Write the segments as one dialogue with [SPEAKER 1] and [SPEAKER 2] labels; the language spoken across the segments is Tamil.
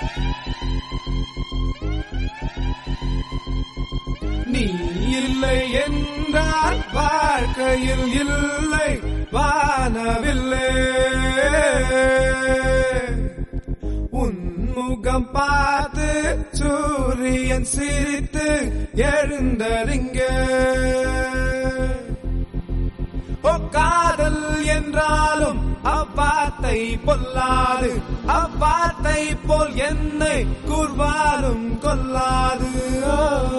[SPEAKER 1] நீ இல்லை என்றால் வாழ்க்கையில் இல்லை வானவில்லை உன்முகம் பார்த்து சூரியன் சிரித்து எழுந்தறிங்க ஓ காதல் என்றாலும் அவ்வார்த்தை பொல்லாது அவ்வார்த்தை போல் என்னை கூர்வாலும் கொல்லாது ஓ.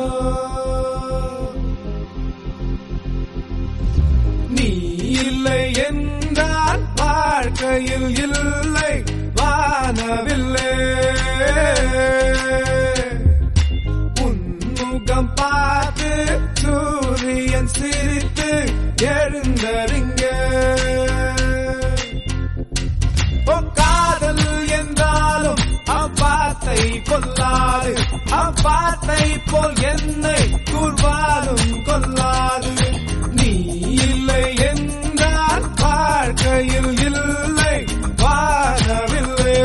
[SPEAKER 1] நீ இல்லை என்றால் வாழ்க்கையில் இல்லை வானவில்லை உன்முகம் பார்த்து சூரியன் சிரித்து எழுந்தறிங்க ஓ காதல் என்றாலும் அவ்வார்த்தை கொல்லாது அவ்வார்த்தை போல் என்னை கூர்வாலும் கொல்லாது நீ இல்லை என்றால் வாழ்க்கையில் இல்லை வாழவில்லை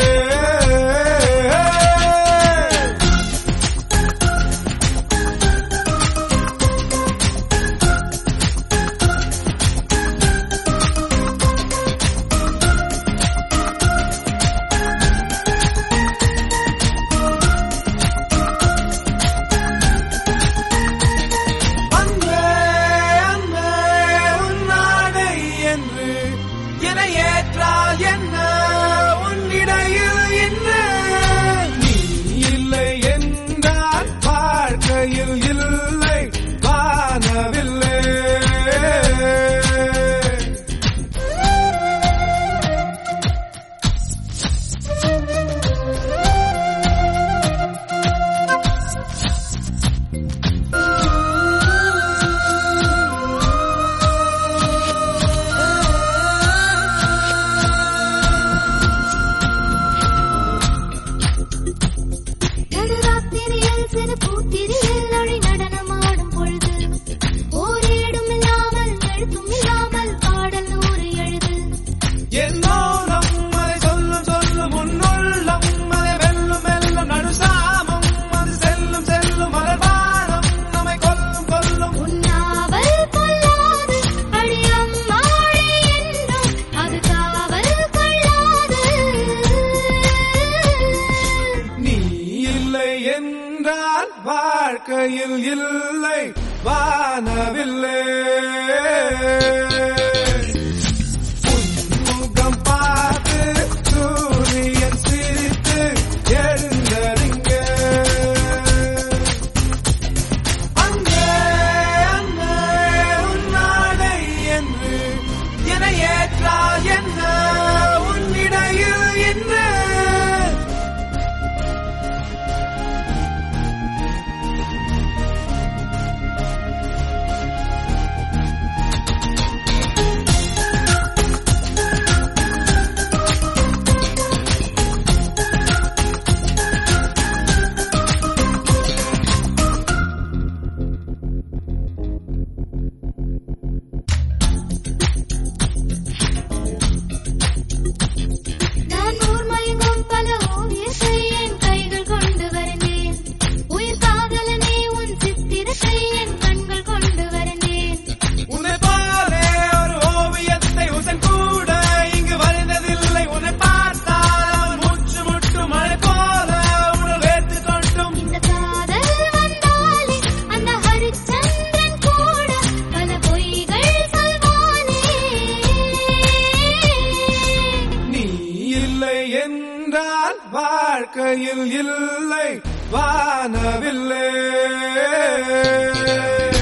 [SPEAKER 1] அன்பே அன்பே உன்னாடை என்று என ஏற்றால் என்ன உன்னிடையில் என்ன நீ இல்லை என்றால் வாழ்க்கையில் இல்லை வானவில்லை
[SPEAKER 2] நடுராத்திரியில் சிறு பூத்திரியில் நொழி நடனமாடும் பொழுது ஓரேடும் இல்லாமல் எழுத்தும் இல்லாமல் பாடல் நூறு எழுது
[SPEAKER 1] என்னோலம் அதை சொல்லும் சொல்லும் முன்னுள்ளம் அதை வெல்லும் வெல்லும் நடுசாமம் அது செல்லும் செல்லும் மலர்வானம் நம்மை கொல்லும் கொல்லும்
[SPEAKER 2] உன்னாவல் கொள்ளாது அடியம் மாழை என்றும் அது காவல் கொள்ளாது
[SPEAKER 1] நீ இல்லை என்றால் வாழ்க்கையில் இல்லை வானவில்லை உன்முகம் பார்த்து சூரியன் சிரித்து எழுந்தறிங்க அங்கே அங்கே உன்னாடை என்று என ஏற்றால் என்ன உன்னிடையில் என்ன
[SPEAKER 2] நான் ஊர்மயங்கும் பல ஓவியத்தை என் கைகள் கொண்டு வரைந்தேன் உயிர் காதலனே உன் சித்திரத்தை என் கண்கள் கொண்டு வரைந்தேன்
[SPEAKER 1] உன்னை போலே ஒரு ஓவியத்தை உசன் கூட இங்கு வரைந்ததில்லை உன்னை பார்த்தால் முற்று முட்டு மழை போல உடல் வேர்த்து கொண்டும்
[SPEAKER 2] இந்த காதல் வந்தாலே அந்த ஹரிச்சந்திரன் கூட பல பொய்கள் சொல்வானே
[SPEAKER 1] நீ இல்லை என்றால் வாழ்க்கையில் இல்லை வானவில்லை